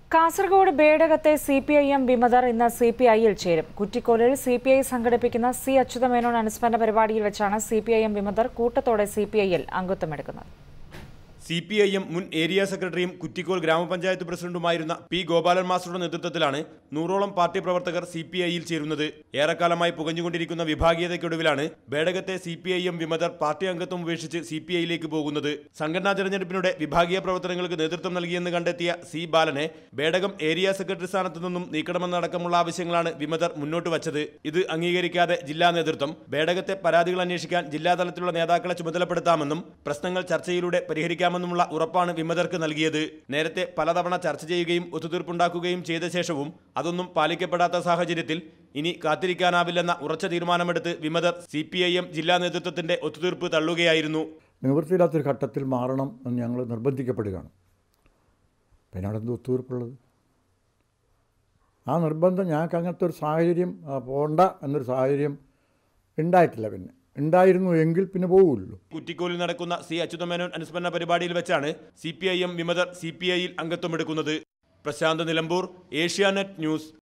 കാസർഗോഡ് ബേഡകത്തെ C P I M വിമതർ ഇന്ന് സി പി ഐയിൽ ചേരും കുറ്റിക്കോലിൽ സി പി ഐ സംഘടിപ്പിക്കുന്ന സി അച്യുതമേനോൻ അനുസ്മരണ പരിപാടിയിൽ വെച്ചാണ് സി പി ഐ എം വിമതർ കൂട്ടത്തോടെ സി പി ഐയിൽ അംഗത്വമെടുക്കുന്നത് സി പി ഐ എം മുൻ ഏരിയ സെക്രട്ടറിയും കുറ്റിക്കോൽ ഗ്രാമപഞ്ചായത്ത് പ്രസിഡന്റുമായിരുന്ന പി ഗോപാലൻ മാസ്റ്ററുടെ നേതൃത്വത്തിലാണ് നൂറോളം പാർട്ടി പ്രവർത്തകർ സി പി ഐയിൽ ചേരുന്നത് ഏറെക്കാലമായി പുകഞ്ഞുകൊണ്ടിരിക്കുന്ന വിഭാഗീയതയ്ക്കൊടുവിലാണ് ബേഡകത്തെ സി പി ഐ എം വിമതർ പാർട്ടി അംഗത്വം ഉപേക്ഷിച്ച് സി പി ഐയിലേക്ക് പോകുന്നത് സംഘടനാ തെരഞ്ഞെടുപ്പിലൂടെ വിഭാഗീയ പ്രവർത്തനങ്ങൾക്ക് നേതൃത്വം നൽകിയെന്ന് കണ്ടെത്തിയ സി ബാലനെ ബേഡകം ഏരിയ സെക്രട്ടറി സ്ഥാനത്തു നിന്നും നീക്കണമെന്നടക്കമുള്ള ആവശ്യങ്ങളാണ് വിമതർ മുന്നോട്ട് വച്ചത് ഇത് അംഗീകരിക്കാതെ ജില്ലാ നേതൃത്വം ബേഡകത്തെ പരാതികൾ അന്വേഷിക്കാൻ ജില്ലാതലത്തിലുള്ള നേതാക്കളെ ചുമതലപ്പെടുത്താമെന്നും പ്രശ്നങ്ങൾ ചർച്ചയിലൂടെ പരിഹരിക്കാമെന്നുമുള്ള ഉറപ്പാണ് വിമതർക്ക് നൽകിയത് നേരത്തെ പലതവണ ചർച്ച ചെയ്യുകയും ഒത്തുതീർപ്പുണ്ടാക്കുകയും ചെയ്ത ശേഷവും അതൊന്നും പാലിക്കപ്പെടാത്ത സാഹചര്യത്തിൽ ഇനി കാത്തിരിക്കാനാവില്ലെന്ന ഉറച്ച തീരുമാനമെടുത്ത് വിമതർ സി പി ഐ എം ജില്ലാ നേതൃത്വത്തിന്റെ ഒത്തുതീർപ്പ് തള്ളുകയായിരുന്നു നിവൃത്തിയില്ലാത്തൊരു ഘട്ടത്തിൽ മാറണം എന്ന് ഞങ്ങൾ നിർബന്ധിക്കപ്പെടുകയാണ് പിന്നെ അവിടെ എന്ത് ഒത്തുതീർപ്പുള്ളത് ആ നിർബന്ധം ഞങ്ങൾക്ക് അങ്ങനത്തെ ഒരു സാഹചര്യം ആ, പോണ്ട എന്നൊരു സാഹചര്യം ഉണ്ടായിട്ടില്ല പിന്നെ ഉണ്ടായിരുന്നു എങ്കിൽ പിന്നെ പോവുള്ളൂ കുറ്റിക്കോലിൽ നടക്കുന്ന സി അച്യുതമേനോൻ അനുസ്മരണ പരിപാടിയിൽ വെച്ചാണ് സി പി ഐ എം വിമതർ സി പി ഐയിൽ അംഗത്വമെടുക്കുന്നത് പ്രശാന്ത് നിലമ്പൂർ ഏഷ്യാനെറ്റ് ന്യൂസ്